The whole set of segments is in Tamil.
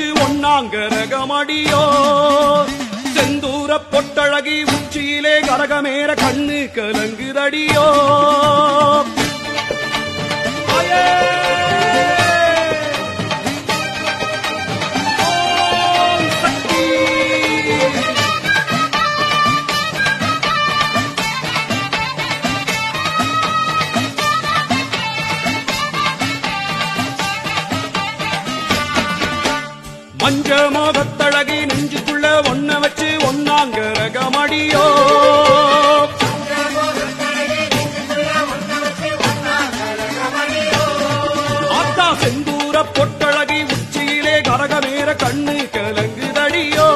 ஒன்னாங்க ரகமடியோ செந்தூர பொட்டழகி உச்சியிலே கரகமேற கண்ணு கலங்குதடியோ ஆயே! ஓம் சக்தி மஞ்ச மோகத்தழகி நெஞ்சுக்குள்ள ஒன்ன வச்சு ஒன்னாங்க ரகமடியோ ஆத்தா செந்தூர பொட்டழகி உச்சியிலே கரகமேற கண்ணு கலங்குதடியோ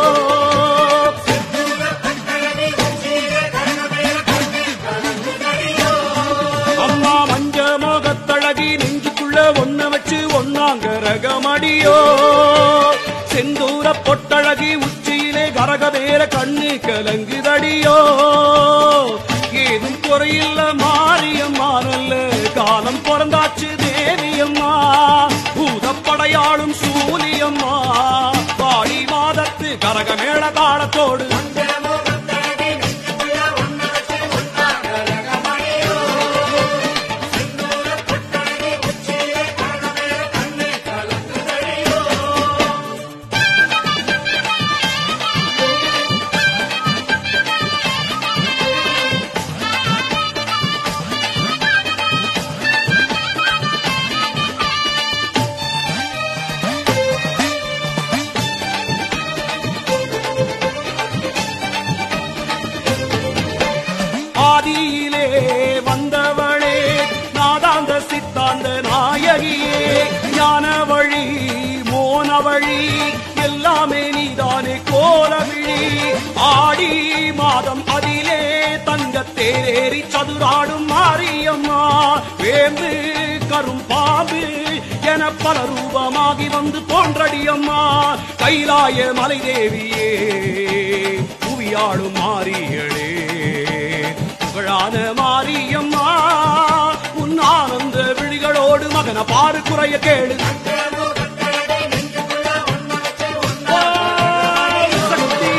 அம்மா மஞ்ச மோகத்தழகி நெஞ்சுக்குள்ள ஒன்ன வச்சு ஒன்னாங்க ரகமடியோ செந்தூர பொட்டழகி உச்சியிலே கரகமேற கண்ணு கலங்குதடியோ ஏதும் குறையில்ல மாரியம்மா நல்ல காலம் பிறந்தாச்சு தேவியம்மா பூதப்படையாளும் சூலியம்மா பாடி மாதத்து கரகமேள தாளத்தோடு ஆதியிலே வந்தவளே நாதாந்த சித்தாந்த நாயகியே ஞான வழி மோன வழி எல்லாமே நீதானே கோலவிழி ஆடி மாதம் அதிலே தங்க தேரேறி சதுராடும் மாரியம்மா வேம்பு கரும்பாம்பு என பல ரூபமாகி வந்து தோன்றடியம்மா கைலாய மலை தேவியே புவியாடும் மாரியளே புகழான மாரியம்மா உன் ஆனந்த விழிகளோடு மகன பாரு குறைய கேளு ஓம் சக்தி.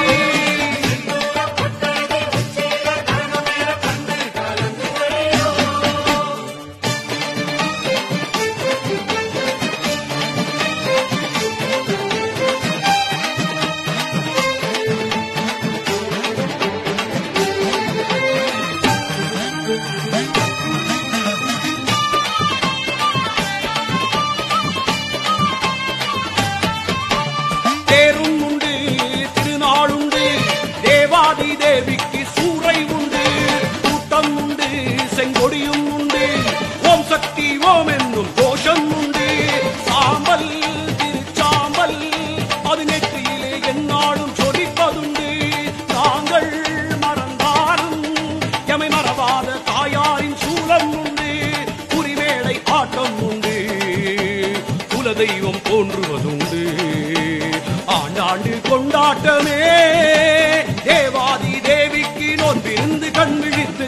தேரும் உண்டு திருநாளுண்டு தேவாதி தேவிக்கு சூறை உண்டு கூட்டம் உண்டு செங்கொடியும் உண்டு ஓம் சக்தி ஓம் என்னும் கோஷம் உண்டு சாம்பல் திருச்சாம்பல் அது நெற்றியிலே எந்நாளும் சொரிப்பதுண்டு நாங்கள் மறந்தாலும் எமை மறவாத தாயாரின் சூலம் உண்டு குறிவேளை ஆட்டம் உண்டு குலதெய்வம் தோன்றுவதுண்டு ஆண்டாண்டு கொண்டாட்டமே தேவாதி தேவிக்கு நோன்பிருந்து கண் விழித்து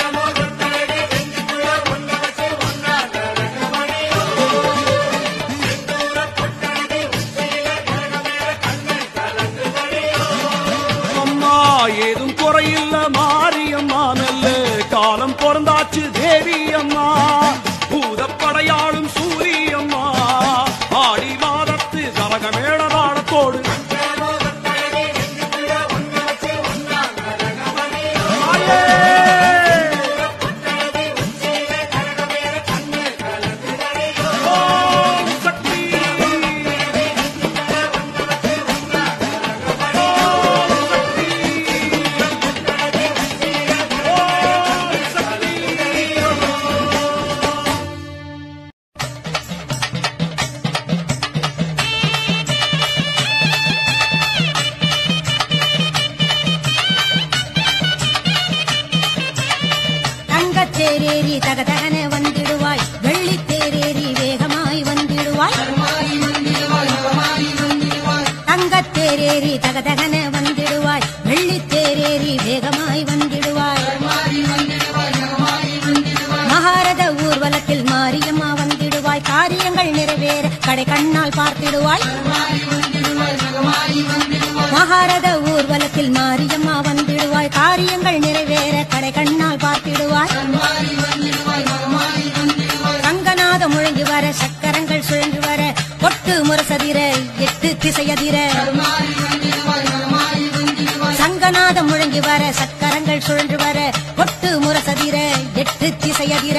அம்மா ஏதும் குறையில்ல மாரியம்மா நல்ல காலம் பிறந்தாச்சு தேவி அம்மா பூதப்படையாளும் சூரியம்மா ஆடி மாதத்து கரகமேள தாளத்தோடு ஓம் சக்தி தங்கத்தேரேறி தகதகன வந்திடுவாய் வெள்ளித்தேரேறி வேகமாய் வந்திடுவாய் தங்கத்தேரேறி தகதகன வந்திடுவாய் வெள்ளித்தேரேறி வேகமாய் வந்திடுவாய் மகாரத ஊர்வலத்தில் மாரியம்மா வந்திடுவாய் காரியங்கள் நிறைவேற கடை கண்ணால் பார்த்திடுவாய் மகாரத ஊர்வலத்தில் மாரியம்மா வந்திடுவாய் காரியங்கள் நிறைவேற கடை கண்ணால் பார்த்திடுவாய் ரங்கநாத முழங்கி வர சக்கரங்கள் சுழன்று வர ஒட்டு முரசதிர எட்டு திசையதிர சங்கநாதம் முழங்கி வர சக்கரங்கள் சுழன்று வர ஒட்டு முரசதிர எட்டு திசையதிர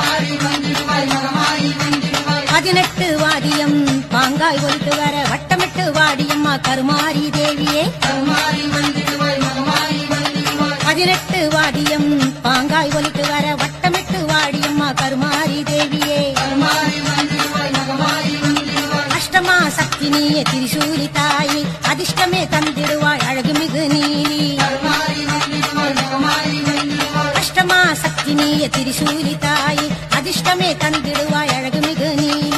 பதினெட்டு வாடியம் பாங்காய் ஒலித்து வர வட்டமிட்டு வாடியம்மா கருமாரி தேவியே பதினெட்டு வாடியம் பாங்காய் ஒலித்து வர வட்டமிட்டு வாடியம்மா கருமாரி தேவியே அஷ்டமா சக்தி நீயே திரிசூலி தாயி அதிர்ஷ்டமே தந்திடுவாய் அழகுமிகு நீலி அஷ்டமா சக்தி நீய திரிசூலி தாயி அதிர்ஷ்டமே தந்திடுவாய் அழகுமிகு நீலி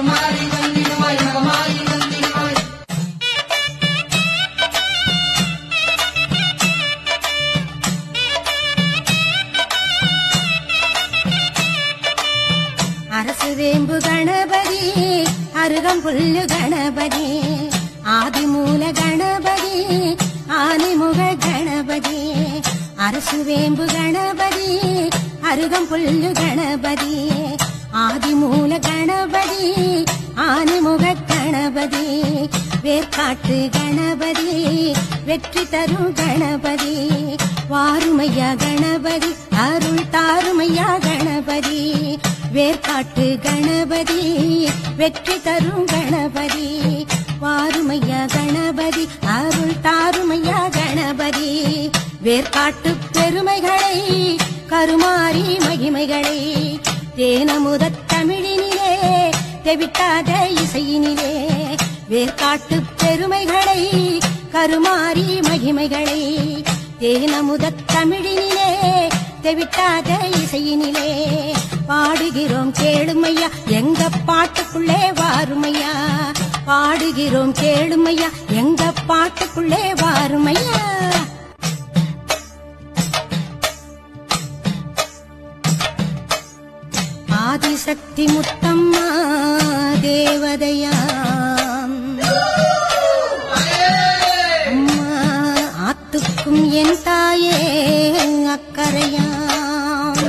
அரசு வேம்பு கணபதி அருகம்புல்லு கணபதி ஆதிமூல கணபதி ஆனிமுக கணபதி அரசு வேம்பு கணபதி அருகம்புல்லு கணபதி ஆதிமூல கணபதி ஆனிமுக கணபதி வேர்க்காட்டு கணபதி வெற்றி தரும் கணபதி வாருமையா கணபதி அருள் தாருமையா கணபதி வேர்க்காட்டு கணபதி வெற்றி தரும் கணபதி வாருமையா கணபதி அருள் தாருமையா கணபதி வேர்க்காட்டு பெருமைகளை கருமாறி மகிமைகளை தேனமுத தமிழினிலே தெவிட்டாத இசையினிலே வேர்க்காட்டு பெருமைகளை கருமாறி மகிமைகளை தேனமுத தமிழினிலே தெவிட்டாத இசையினிலே பாடுகிறோம் கேளுமையா எங்க பாட்டுக்குள்ளே வாருமையா பாடுகிறோம் கேளுமையா எங்க பாட்டுக்குள்ளே வாருமையா ஆதிசக்தி முத்தம்மா தேவதையாம் அம்மா ஆத்துக்கும் என் தாயே அக்கறையாம்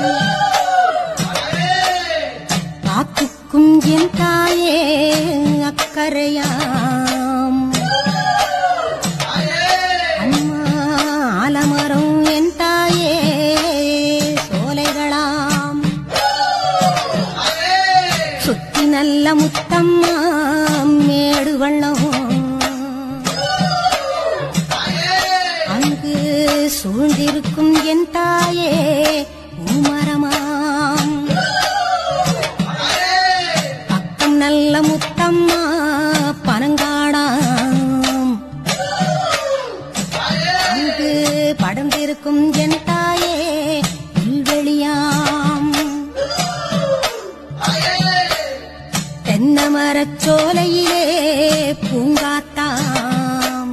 ஆத்துக்கும் என் தாயே அக்கறையாம் அம்மா ஆலமரம் என் தாயே சோலைகளாம் சுத்தி நல்ல முத்தம்மா மேடு வள்ளம் அங்கு சூழ்ந்திருக்கும் என் தாயே பூமரமாம் பக்கம் நல்ல முத்தம்மா பனங்காடாம் அங்கு படர்ந்திருக்கும் என் தாயே புல்வெளியாம் தென்னமரச் சோலையிலே பூங்காத்தாம்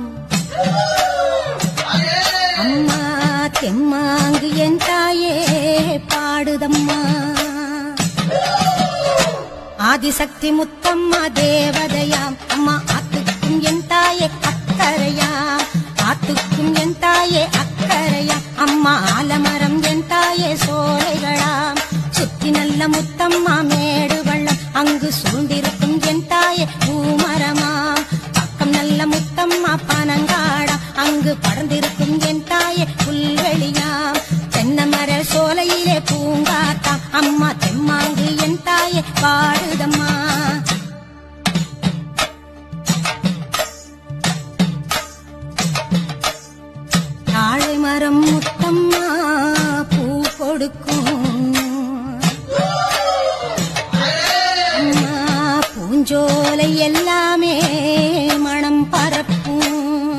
அம்மா தெம்மாங்கு என் தாயே பாடுதம்மா ஆதிசக்தி முத்தம்மா தேவதையாம் அம்மா ஆத்துக்கும் என் தாயே அக்கறையாம் ஆத்துக்கும் என் தாயே அக்கறையாம் அம்மா ஆலமரம் என் தாயே சோலைகளாம் சுத்தி நல்ல முத்தம்மா மேடு வள்ளம் அங்கு சூழ்ந்திருக்கும் என் தாயே பூமரமாம் பக்கம் நல்ல முத்தம்மா பனங்காடாம் அங்கு படர்ந்திருக்கும் என் தாயே புல்வெளியாம் தென்னமர சோலையிலே பூங்காத்தாம் அம்மா தெம்மாங்கு என் தாயே பாடுதம்மா தாழை மரம் முத்தம்மா பூ கொடுக்கும் அம்மா பூஞ்சோலை எல்லாமே மனம் பரப்பும்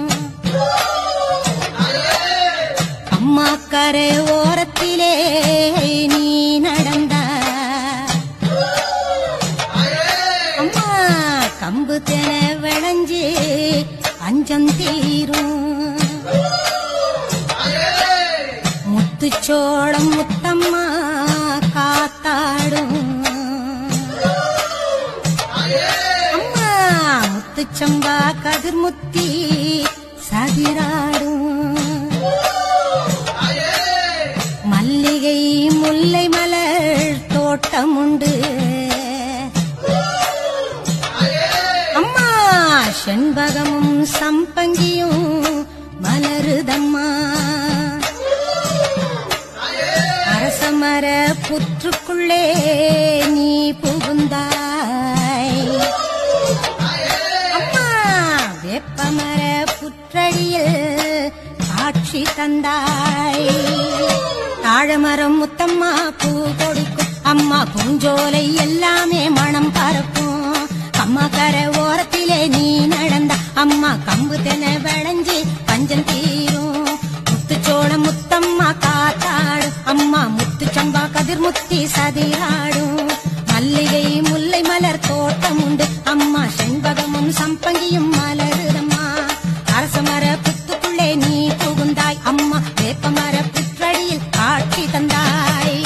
அம்மா கரை ஓரத்திலே நீ நடந்த அம்மா கம்பு தென விளைஞ்சு அஞ்சம் தீரும் முத்துச்சோளம் முத்தம்மா காத்தாடும் அம்மா முத்துச்சம்பா கதிர் முத்தி சத ஊசிராடும் மல்லிகை முல்லை மலர் தோட்டம் உண்டு அம்மா செண்பகமும் சம்பங்கியும் மலருதம்மா அரசமர புற்றுக்குள்ளே நீ புகுந்தாய் அம்மா வேப்பமர புற்றடியில் காட்சி தந்தாய் தாழமரம் முத்தம்மா பூ கொடுக்கும் அம்மா பூஞ்சோலை எல்லாமே மனம் பறக்கும் அம்மா கரை ஓரத்திலே நீ நடந்த அம்மா கம்பு தென விளைஞ்சி பஞ்சம் தீரும் முத்துச்சோளம் முத்தம்மா காத்தாடு அம்மா முத்துச்சம்பா கதிர் முத்தி சதிராடும் மல்லிகை முல்லை மலர் தோட்டம் உண்டு அம்மா செண்பகமும் சம்பங்கியும் மலருதம்மா அரசமர புத்துக்குள்ளே நீ புகுந்தாய் அம்மா வேப்பமர புற்றடியில் காட்சி தந்தாய்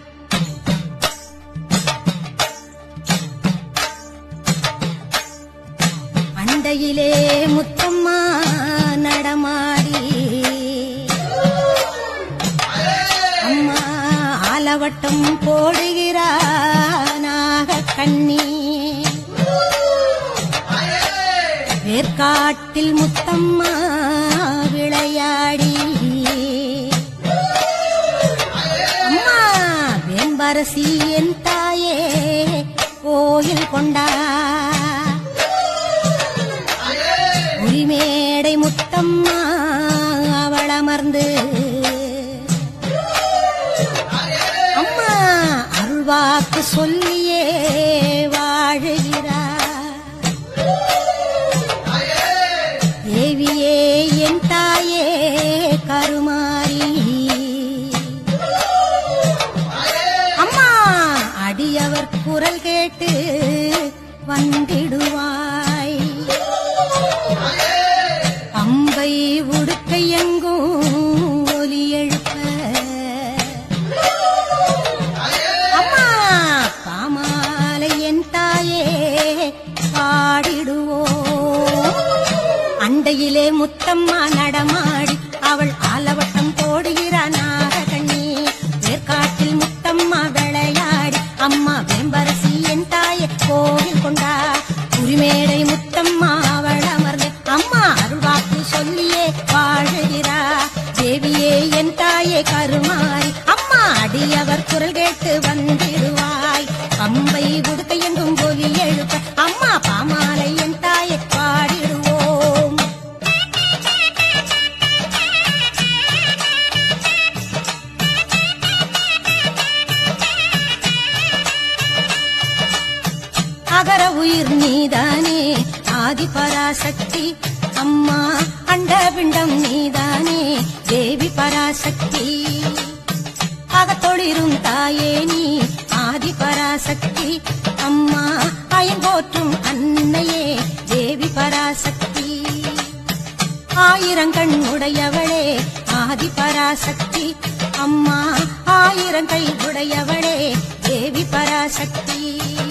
அண்டையிலே முத்தம்மா நடமாடி அம்மா ஆலவட்டம் போடுகிறானாக கண்ணி வேர்க்காட்டில் முத்தம்மா விளையாடி அம்மா வேம்பரசி என் தாயே கோயில் கொண்டா உரிமேடை முத்தம்மா அவள் அமர்ந்து அம்மா அருள்வாக்கு சொல்லியே வாழுகிறார் தேவியே என் தாயே கருமாரி அம்மா அடியவர் குரல் கேட்டு வந்திடுவாய் பம்பை உடுக்கை எங்கும் ஒலி எழுப்ப அம்மா பாமாலை என் தாயே பாடிடுவோம் அண்டையிலே முத்தம்மா நடமாடி அவள் ஆலவட்டம் போடுகிறார் நாககண்ணி வேர்க்காட்டில் முத்தம்மா விளையாடி அம்மா வேம்பரசி என் தாயே கோவில் கொண்டா உரிமேடை முத்தம்மா அவள் அமர்ந்து அம்மா அருள்வாக்கு சொல்லியே வாழுகிறா தேவியே என் தாயே கருமாறி அம்மா அடியவர் குரல் கேட்டு வந்திடுவாய் பம்பை உடுக்க எங்கும் ஒலி எழுப்ப அம்மா பாமாலை என் தாயை பாடிடுவோம் அகர உயிர் நீதானே ஆதி பராசக்தி அம்மா அண்டபிண்டம் நீதானே தேவி பராசக்தி அகத்தொழிரும் தாயே நீ ஆதி பராசக்தி அம்மா அயங்கோற்றும் அன்னையே தேவி பராசக்தி ஆயிரங்கண் உடையவளே ஆதி பராசக்தி அம்மா ஆயிரங்கை உடையவளே தேவி பராசக்தி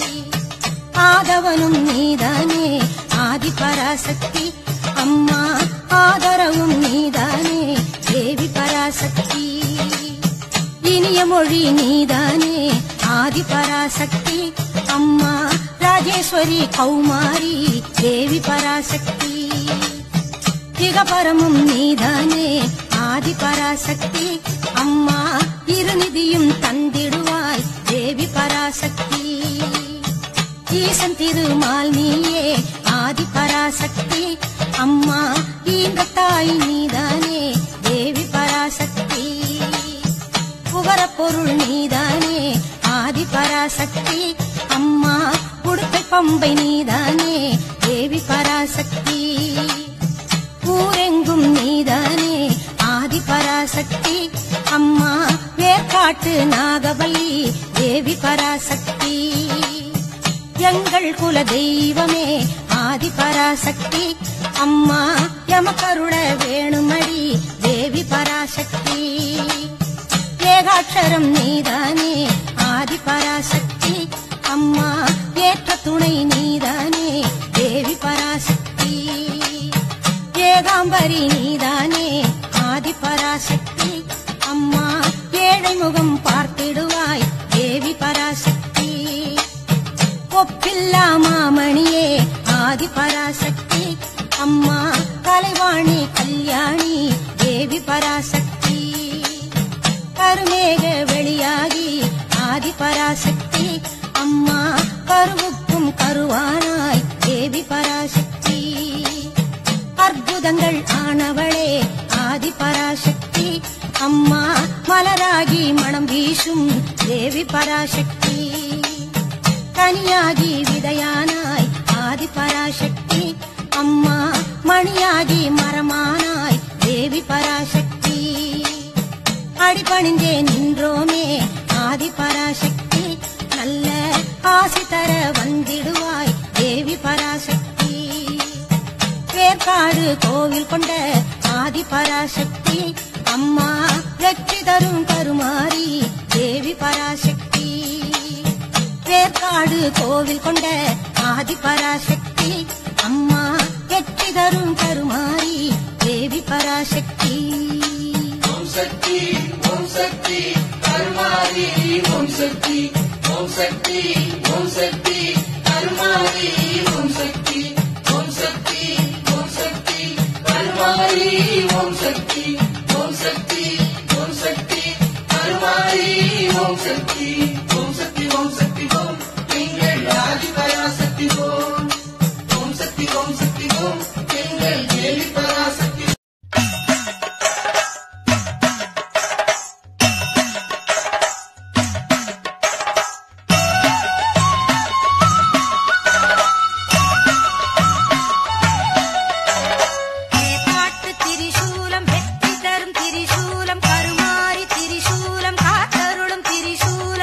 ஆதவனும் நீதானே ஆதி பராசக்தி அம்மா ஆதரவும் நீதானே தேவி பராசக்தி இனிய மொழி நீதானே ஆதி பராசக்தி அம்மா ராஜேஸ்வரி கௌமாரி தேவி பராசக்தி திகபரமும் நீதானே ஆதி பராசக்தி அம்மா இருநிதியும் தந்திடுவாய் தேவி பராசக்தி ஈசன் திருமால் நீயே ஆதி பராசக்தி அம்மா இந்த தாய் நீதானே தேவி பராசக்தி புகர பொருள் நீதானே ஆதி பராசக்தி அம்மா உடுக்கை பம்பை நீதானே தேவி பராசக்தி ஊரெங்கும் நீதானே ஆதி பராசக்தி அம்மா வேர்க்காட்டு நாகவல்லி தேவி பராசக்தி எங்கள் குல தெய்வமே ஆதி பராசக்தி அம்மா எமக்கருள வேணுமடி தேவி பராசக்தி ஏகாட்சரம் நீதானே ஆதி பராசக்தி அம்மா ஏற்ற துணை நீதானே தேவி பராசக்தி ஏகாம்பரி நீ பராசக்தி அம்மா மலராகி மனம் வீசும் தேவி பராசக்தி கனியாகி விதையானாய் ஆதி பராசக்தி அம்மா மணியாகி மரமானாய் தேவி பராசக்தி அடிபணிந்தே நின்றோமே ஆதி பராசக்தி நல்ல ஆசி தர வந்திடுவாய் தேவி பராசக்தி வேர்க்காடு கோவில் கொண்ட ஆதி பராசக்தி அம்மா வெற்றி தரும் கருமாரி தேவி பராசக்தி வேர்க்காடு கோவில் கொண்ட ஆதி பராசக்தி அம்மா வெற்றி தரும் கருமாரி தேவி பராசக்தி ஓம் சக்தி ஓம் சக்தி கருமாரி ஓம் சக்தி ஓம் சக்தி ஓம் சக்தி கருமாரி ஓம் சக்தி ஓம் சக்தி ஓம் சக்தி கருமாரி ஓம் சக்தி ஓம் சக்தி ஓம் சக்தி கருமாரி ஓம் சக்தி ஓம் சக்தி ஓம் சக்தி ஓம் எங்கள் ஆதி பராசக்தி ஓம் ஓம் சக்தி ஓம் சக்தி ஓம் எங்கள் தேவி பராசக்தி காட்டு திரிசூலம் வெற்றி தரும் திரிசூலம் கருமாரி திரிசூலம் காத்தருளும் திரிசூலம்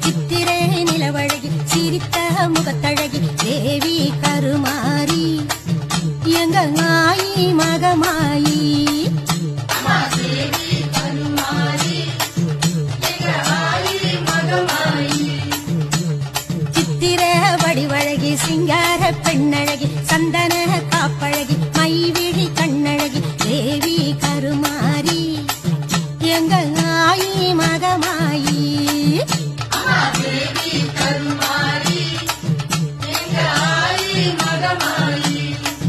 சித்திரே நிலவழகி சிரித்த முகத்தழகி தேவி கருமாரி எங்க ஆயி மகமாயி அம்மா தேவி கருமாரி எங்க ஆயி மகமாயி சித்திர வடிவழகி சிங்கார பெண்ணழகி சந்தன காப்பழகி மைவிழி கண்ணழகி தேவி கருமாரி எங்க ஆயி மகமாயி அம்மா தேவி கருமாரி எங்க ஆயி மகமாயி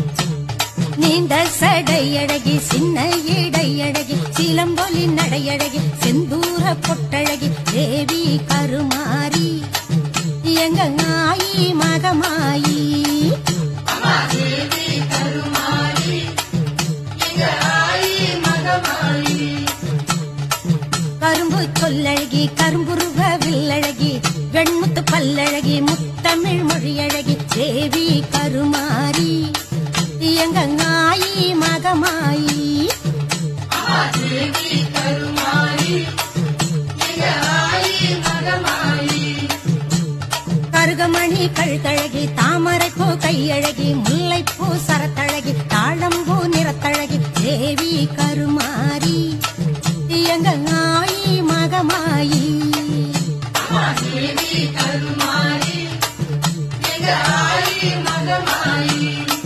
நீண்ட சடையழகி சின்ன இடையழகி சிலம்பொலி நடையழகி செந்தூர பொட்டழகி தேவி கருமாரி எங்க ஆயி மகமாயி அம்மா தேவி கருமாரி எங்க ஆயி மகமாயி கரும்பு சொல்லழகி கரும்புருவ வில்லழகி வெண்முத்து பல்லழகி முத்தமிழ் மொழியழகி தேவி கருமாரி எங்க ஆயி மகமாயி அம்மா தேவி கருமாரி எங்க ஆயி மகமாயி கருகமணி கழுத்தழகி தாமரை பூ கையழகி முல்லைப்பூ சரத்தழகி தாழம்பூ நிறத்தழகி தேவி கருமாரி எங்க ஆயி மகமாயி அம்மா தேவி கருமாரி எங்க ஆயி மகமாயி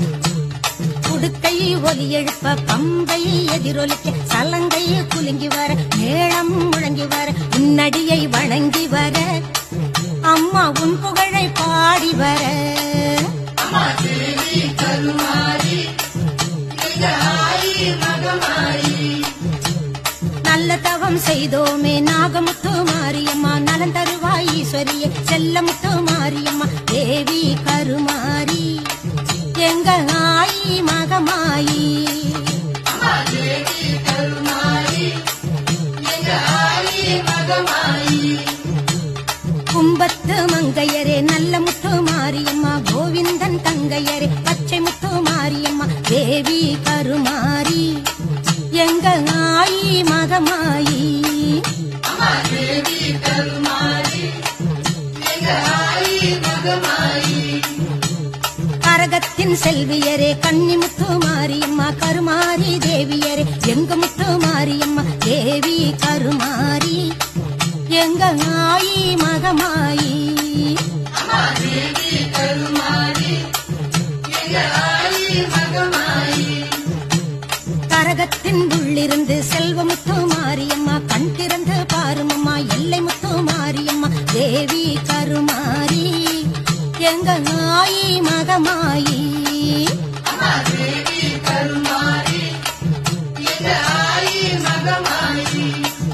உடுக்கை ஒலி எழுப்ப பம்பை எதிரொலிக்க சலங்கை குலுங்கி வர மேளம் முழங்கி வர உன்னடியை வணங்கி வர அம்மா உன் புகழை பாடி வர அம்மா தேவி கருமாரி எங்க ஆயி மகமாயி நல்ல தவம் செய்தோமே நாகமுத்து மாரியம்மா நலன் தருவாய் ஈஸ்வரியே செல்லமுத்து மாரியம்மா தேவி கருமாரி எங்க ஆயி மகமாயி அம்மா தேவி கருமாரி எங்க ஆயி மகமாயி கும்பத்து மங்கையரே நல்ல முத்து மாரியம்மா கோவிந்தன் தங்கையரே பச்சை முத்து மாரியம்மா தேவி கருமாரி எங்க ஆயி மகமாயி அம்மா தேவி கருமாரி எங்க ஆயி மகமாயி கரகத்தின் செல்வியரே கன்னிமுத்து மாரியம்மா கருமாரி தேவியரே எங்க முத்து மாரியம்மா தேவி கருமாரி எங்க ஆயி மகமாயி அம்மா தேவி கருமாரி எங்க ஆயி மகமாயி கரகத்தின் உள்ளிருந்து செல்வமுத்து மாரியம்மா கண் திறந்து பாருமம்மா எல்லை முத்து மாரியம்மா தேவி கருமாரி எங்க ஆயி மகமாயி அம்மா தேவி கருமாரி எங்க ஆயி மகமாயி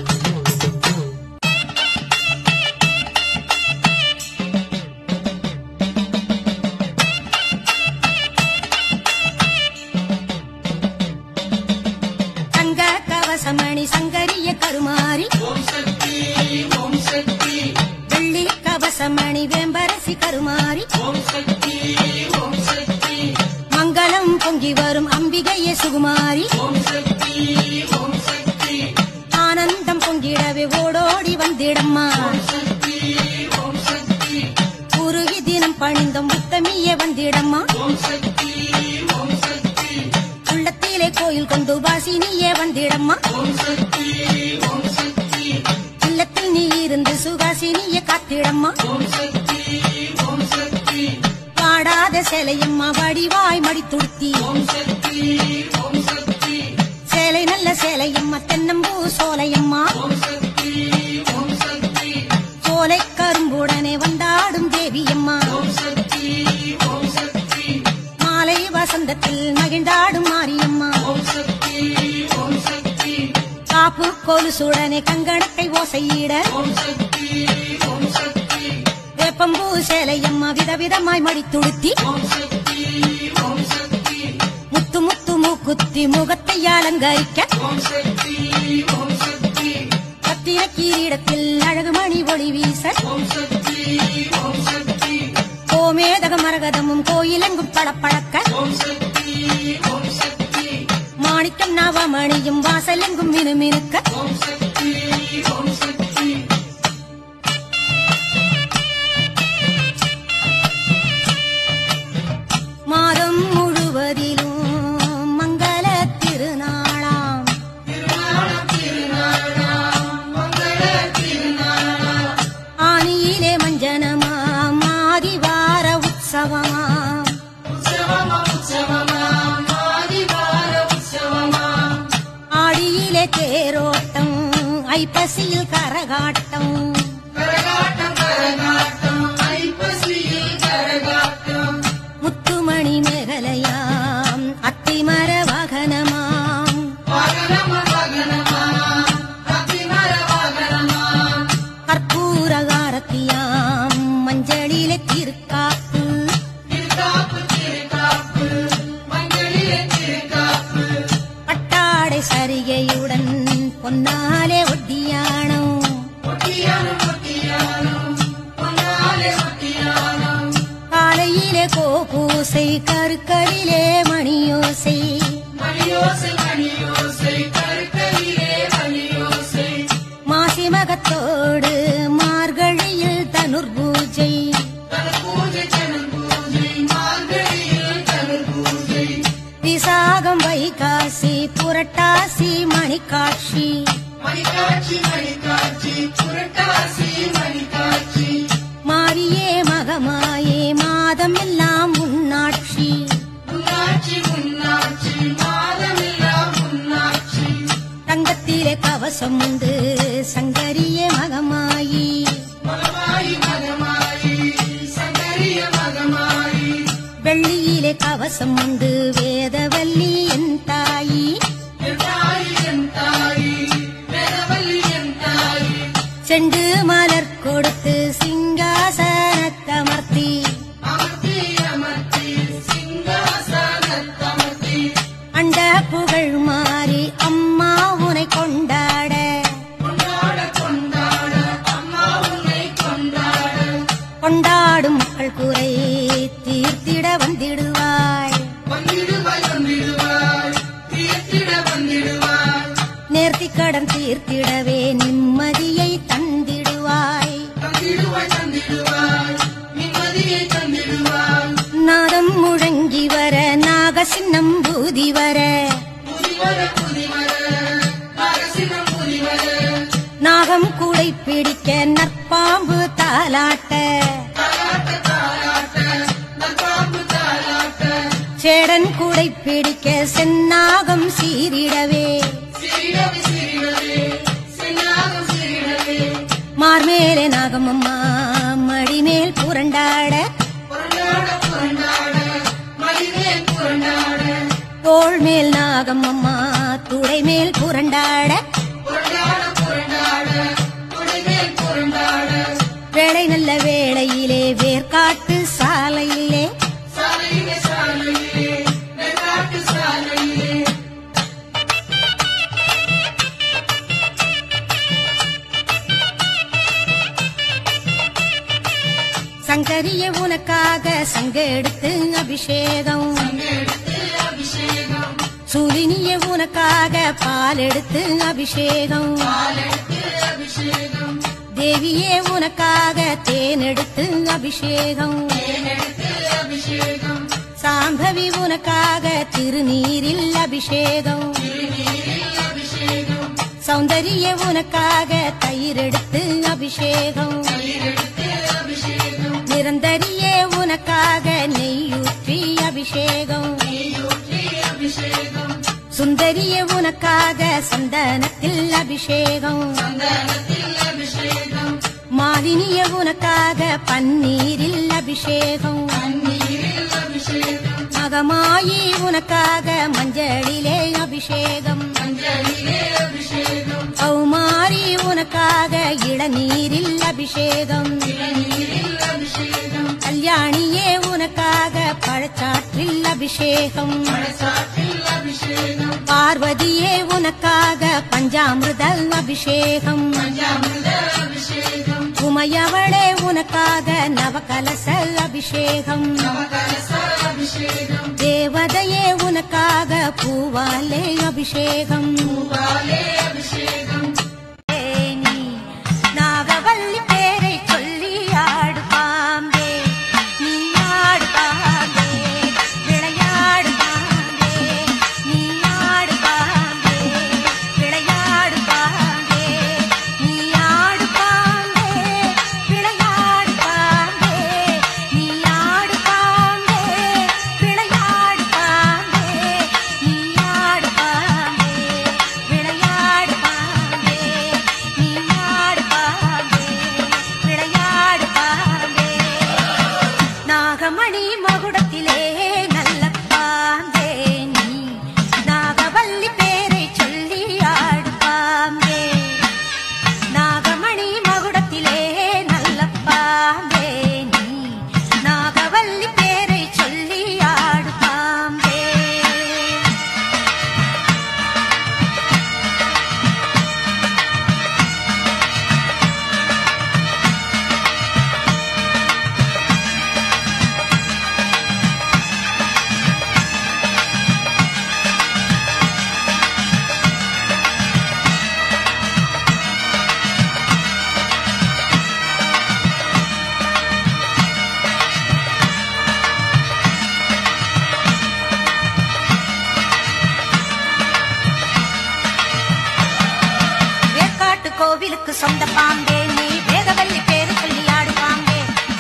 தங்க கவசமணி சங்கரிய கருமாரி ஓம் சக்தி ஓம் சக்தி வெள்ளி கவசமணி வேம்பரசி கருமாரி ஓம் சக்தி ஓம் சக்தி மங்களம் பொங்கி வரும் அம்பிகையே சுகுமாரி ஓம் சக்தி ஓம் சக்தி ஆனந்தம் பொங்கிடவே ஓடோடி வந்திடம்மா ஓம் சக்தி ஓம் சக்தி குருகி தினம் பணிந்தம் உத்தமியே வந்திடம்மா ஓம் சக்தி ஓம் சக்தி உள்ளத்திலே கோயில் கொண்டு வாசினியே வந்திடம்மா ஓம் சக்தி ஓம் சக்தி இல்லத்தில் நீ இருந்து சுகாசினியே காத்திடம்மா ஓம் சக்தி ஓம் சக்தி பாடாத சேலையம்மா வடிவாய் மடித்துடுத்தி ஓம் சக்தி ஓம் சக்தி சேலை நல்ல சேலையம்மா தென்னம்பூ சோலையம்மா ஓம் சக்தி ஓம் சக்தி சோலை கரும்புடனே வந்தாடும் தேவியம்மா ஓம் சக்தி ஓம் சக்தி மாலை வசந்தத்தில் மகிழ்ந்தாடும் மாரியம்மா ஓம் சக்தி ஓம் சக்தி காப்பு கொலுசுடனே கங்கணத்தை ஓசையிட ஓம் சக்தி ஓம் சக்தி வேப்பம்பூ சேலையம்மா விதவிதமாய் மடித்துடுத்தி ஓம் சக்தி ஓம் சக்தி முத்து முத்து மூக்குத்தி முகத்தை அலங்கரிக்க ஓம் சக்தி ஓம் சக்தி பத்திர கீரிடத்தில் அழகு மணி ஒளி வீச ஓம் சக்தி ஓம் சக்தி கோமேதக மரகதமும் கோயிலெங்கும் பளபளக்க ஓம் சக்தி ஓம் சக்தி மாணிக்கம் நவமணியும் வாசலெங்கும் மினுமினுக்க ஓம் சக்தி ஓம் சக்தி ஐப்பசியில் கரகாட்டம் கரகாட்டம் கரகாட்டம் ஐப்பசியில் கரகாட்டம் முத்துமணி மேகலையாம் அத்திமர வாகனமாம் வாகனம வாகனமா அத்திமர வாகனமா கற்பூரகாரத்தியாம் மஞ்சளிலே திருக்காப்பு திருக்காப்பு திருக்காப்பு மஞ்சளிலே திருக்காப்பு பட்டாடை சரிகையுடன் பொன்னாலே ஒட்டியானம் ஒட்டியானம் ஒட்டியானம் பொன்னாலே ஒட்டியானம் காலையிலே கோபூசை கருக்களிலே மணியோசை மணியோசை மணியோசை கருக்கையிலே மணியோசை மாசிமகத்தோடு மார்கழியில் தனுர் பூஜை தனு பூஜை தனு பூஜை மார்கழியில் தனு பூஜை விசாகம் வைகாசி புரட்டாசி மணிக்காட்சி மணிக்காட்சி மணிக்காட்சி புரட்டாசி மணிக்காட்சி மாரியே மகமாயே மாதம் எல்லாம் உன்னாட்சி முன்னாட்சி முன்னாட்சி மாதமெல்லாம் முன்னாட்சி தங்கத்திலே கவசம் உண்டு சங்கரிய மகமாயி மகமாயி மகமாயி சங்கரிய மகமாயி வெள்ளியிலே கவசம் உண்டு வேதவல்லி என் தாயி என் தாயி என் தாயி வேதவல்லி என் தாயி செண்டு மலர் கொடுத்து சிங்காசனத்தமர்த்தி அமர்த்தி அமர்த்தி சிங்காசனத்தமர்த்தி அண்ட புகழ் மாறி அம்மா உனை கொண்டாட கொண்டாட கொண்டாட அம்மா உன்னை கொண்டாட கொண்டாடும் மக்கள் குறை தீர்த்திட வந்திடுவாய் வந்திடுவாய் வந்திடுவாய் தீர்த்திட வந்திடுவாய் நேர்த்திக்கடன் தீர்த்திடவே நிம்மதியை தந்திடுவாய் தந்திடுவாய் தந்திடுவாய் நிம்மதியை தந்திடுவாய் நாதம் முழங்கி வர நாக சின்னம் பூதி வர புதிவர புதிவர அரசினம் புதிவர நாகம் கூடை பிடிக்க நற்பாம்பு தாலாட்ட தாலாட்ட தாலாட்ட நற்பாம்பு தாலாட்ட சேடன் கூடை பிடிக்க செந்நாகம் சீரிடவே சிறிடவே சிறிடவே சின்னாகம் சிறிடவே மார்மேலே நாகம் அம்மா மடிமேல் புரண்டாட புரண்டாட புரண்டாட மடிமேல் புரண்டாட தோள் மேல் நாகம் அம்மா துடை மேல் புரண்டாட புரண்டாட புரண்டாட துடைமேல் புரண்டாட வேளை நல்ல வேளையிலே வேர்க்காட்டு சாலையிலே சாலையிலே சாலையிலே வெள்ளாட்டு சாலையிலே சங்கரிய உனக்காக சங்க எடுத்து அபிஷேகம் எடுத்து அபிஷேகம் சூலினிய உனக்காக பால் எடுத்து அபிஷேகம் பாலெடுத்து அபிஷேகம் தேவியே உனக்காக தேன் எடுத்து அபிஷேகம் தேனெடுத்து அபிஷேகம் சாம்பவி உனக்காக திருநீரில் அபிஷேகம் திருநீரில் அபிஷேகம் சௌந்தரிய உனக்காக தயிர் எடுத்து அபிஷேகம் தயிரெடுத்து அபிஷேகம் நிரந்தரியே உனக்காக நெய்யூற்றி அபிஷேகம் நெய்யூற்றி அபிஷேகம் சுந்தரிய உனக்காக சந்தனத்தில் அபிஷேகம் சந்தனத்தில் அபிஷேகம் மாலினிய உனக்காக பன்னீரில் அபிஷேகம் தண்ணீரில் அபிஷேகம் மகமாயி உனக்காக மஞ்சளிலே அபிஷேகம் மஞ்சளிலே அபிஷேகம் கௌமாரி உனக்காக இளநீரில் அபிஷேகம் இளநீரில் அபிஷேகம் கல்யாணியே உனக்காக பழச்சாற்றில் அபிஷேகம் மனசாற்றில் அபிஷேகம் பார்வதியே உனக்காக பஞ்சாமிர்த அபிஷேகம் பஞ்சாமிர்த அபிஷேகம் உமையவளே உனக்காக நவகலச அபிஷேகம் நவகலச அபிஷேகம் தேவதையே உனக்காக பூவாலே அபிஷேகம் பூவாலே அபிஷேகம் நீ நாகவல்லி பேரை சொல்லி ஆடு பாம்பே நீ ஆடு பாம்பே விளையாடு பாம்பே நீ ஆடு பாம்பே விளையாடு பாம்பே நீ ஆடு பாம்பே விளையாடு பாம்பே நீ ஆடு பாம்பே விளையாடு பாம்பே நீ ஆடு பாம்பே விளையாடு பாம்பே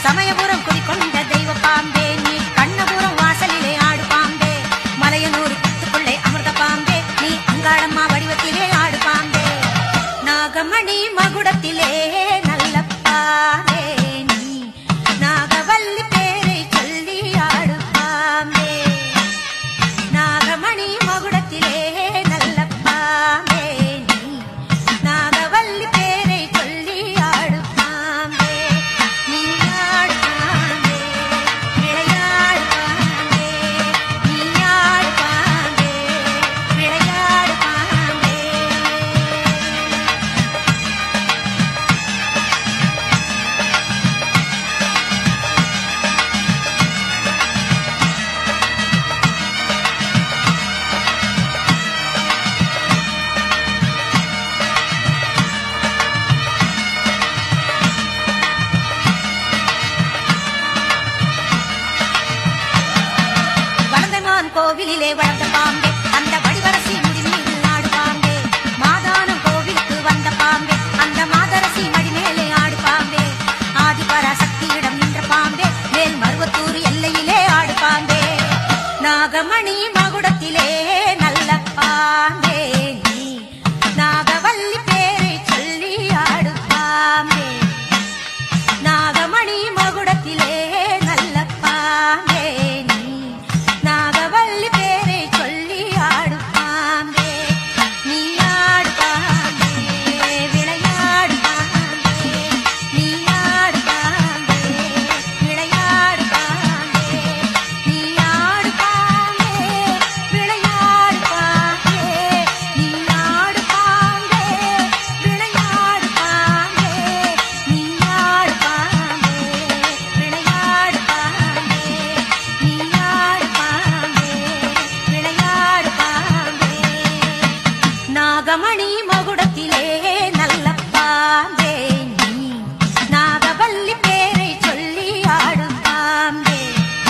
சமயபுரம் குடிக்கொண்ட தெய்வ பாம்பே நீ கண்ணபுரம் வாசலிலே ஆடு பாம்பே மலையனூர் குத்துக்குள்ளே அமிர்த பாம்பே நீ அங்காளம்மா வடிவத்திலே ஆடு பாம்பே நாகமணி மகுடத்திலே நல்ல பாம்பே நீ நாகவல்லி பேரை சொல்லி ஆடு பாம்பே நாகமணி மகுடத்திலே நல்ல பாம்பே நீ நாகவல்லி பேரை சொல்லி ஆடு பாம்பே நீ ஆடு பாம்பே விளையாடு பாம்பே நீ ஆடு பாம்பே விளையாடு பாம்பே வளர்ந்தமான் கோவிலிலே வளர்ந்த பாம்பே அந்த வடிவரசி முடி மீது ஆடு பாம்பே மாதானம் கோவிலுக்கு வந்த பாம்பே அந்த மாதரசி மடி மேலே ஆடு பாம்பே ஆதிபராசக்தியிடம் நின்ற பாம்பே மேல் மருவத்தூர் எல்லையிலே ஆடு பாம்பே நாகமணி மகுடத்திலே நல்ல பாம்பே நீ நாகவல்லி பேரை சொல்லி ஆடு பாம்பே நாகமணி மகுடத்திலே நல்ல பாம்பே நீ நாகவல்லி பேரை சொல்லி ஆடு பாம்பே நீ ஆடு பாம்பே விளையாடு பாம்பே நீ ஆடு பாம்பே விளையாடு பாம்பே நீ ஆடு பாம்பே விளையாடு பாம்பே நீ ஆடு பாம்பே விளையாடு பாம்பே நீ ஆடு பாம்பே விளையாடு பாம்பே நீ ஆடு பாம்பே விளையாடு பாம்பே நாகமணி மகுடத்திலே நல்ல பாம்பே நீ நாகவல்லி பேரை சொல்லி ஆடு பாம்பே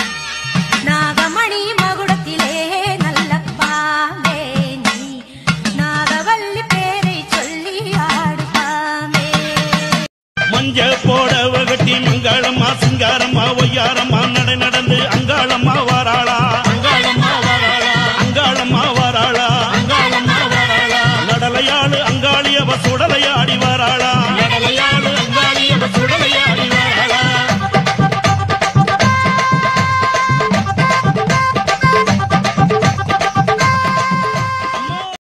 நாகமணி மகுடத்திலே நல்ல பாம்பே நீ நாகவல்லி பேரை சொல்லி ஆடு பாம்பே மஞ்ச போடவ கட்டி மங்களம்மா சிங்காரம்மா ஒய்யாரம்மா நடை நடந்து அங்காளம்மா வாராளா அங்காளம்மா வராளா அங்காளம்மா வாராளா அங்காளம்மா வராளா நடலையாளு அங்காளியவ சுடலையாடி வாராளா நடலையாடு அங்காளியவ சுடலையாடி